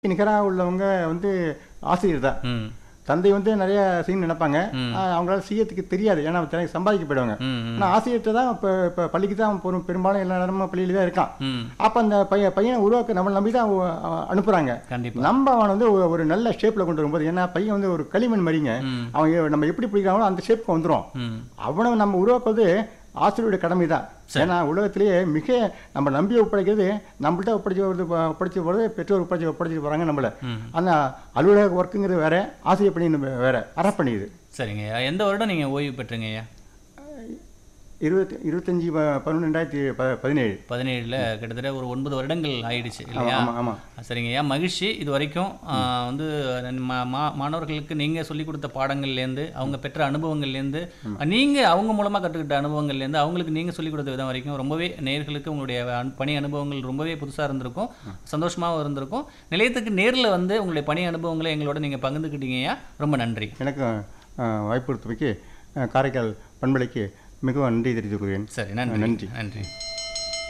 நிகராக உள்ளவங்க வந்து ஆசிரியர் தான் ம் தந்தை வந்து நிறைய செய்யணும்னு நினைப்பாங்க ம். ஆஹ் அவங்களால செய்யறதுக்கு தெரியாது ஏன்னா தினை- சம்பாதிக்க போயிடுவாங்க ம் ம் ஆனால் ஆசிரியர்கிட்ட தான் இப்போ இப்போ பள்ளிக்கு தான் பெரும் பெரும்பாலும் எல்லா நேரமும் பள்ளியில தான் இருக்கான் ம் அப்போ அந்த பையன் பையனை உருவாக்க நம்மளை நம்பி தான் அவ- அவ- அனுப்புறாங்க கண்டிப்பா நம்ம அவனை வந்து ஒரு- ஒரு நல்ல ஷேப்பில் கொண்டு வரும்போது ஏன்னா பையன் வந்து ஒரு களிமண் மாதிரிங்க ம் அவன் எ- நம்ம எப்படி பிடிக்கிறாங்களோ அந்த ஷேப்புக்கு வந்துடும் ம் அவனை நம்ம உருவாக்குவது ஆசிரியருடைய கடமை தான் ஏன்னா உலகத்திலேயே மிக நம்ம நம்பி ஒப்படைக்கிறது நம்மள்ட்ட ஒப்படைச்சு வருது ஒப்படைச்சு போகிறது பெற்றோர் ஒப்படைச்சு ஒப்படைச்சிட்டு போகிறாங்க நம்மள ம் ஆனால் அலுவலக ஒர்க்குங்கிறது வேற ஆசிரியர் பணி நம்ம வேற அறப்பணி இது சரிங்க ஐயா எந்த வருடம் நீங்கள் ஓய்வு பெற்றீங்க ஐயா இருபத்தி இருபத்தஞ்சி ப- பதினொன்று ரெண்டாயிரத்தி ப பதினேழு பதினேழில் கிட்டத்தட்ட ஒரு ஒன்பது வருடங்கள் ஆயிடுச்சு இல்லையா ஆமாம் ஆமாம் சரிங்க ஐயா மகிழ்ச்சி இது வரைக்கும் ஆ, வந்து மா- மா- மாணவர்களுக்கு நீங்கள் சொல்லிக் கொடுத்த பாடங்கள்லேருந்து அவங்க பெற்ற அனுபவங்கள்லேருந்து நீங்கள் அவங்க மூலமாக கற்றுக்கிட்ட அனுபவங்கள்லேருந்து அவங்களுக்கு நீங்கள் சொல்லிக் கொடுத்த விதம் வரைக்கும் ரொம்பவே நேயர்களுக்கு உங்களுடைய அனு- பணி அனுபவங்கள் ரொம்பவே புதுசாக இருந்திருக்கும் சந்தோஷமாகவும் இருந்திருக்கும் நிலையத்துக்கு நேரில் வந்து உங்களுடைய பணி அனுபவங்களை எங்களோட நீங்கள் பகிர்ந்துக்கிட்டீங்க ஐயா ரொம்ப நன்றி எனக்கும் அஹ், வாய்ப்பு கொடுத்தமைக்கு அஹ், காரைக்கால் பண்பலைக்கு மிகவும் நன்றி தெரிவித்துக் கொள்கிறேன் சரி நன்றி நன்றி. நன்றி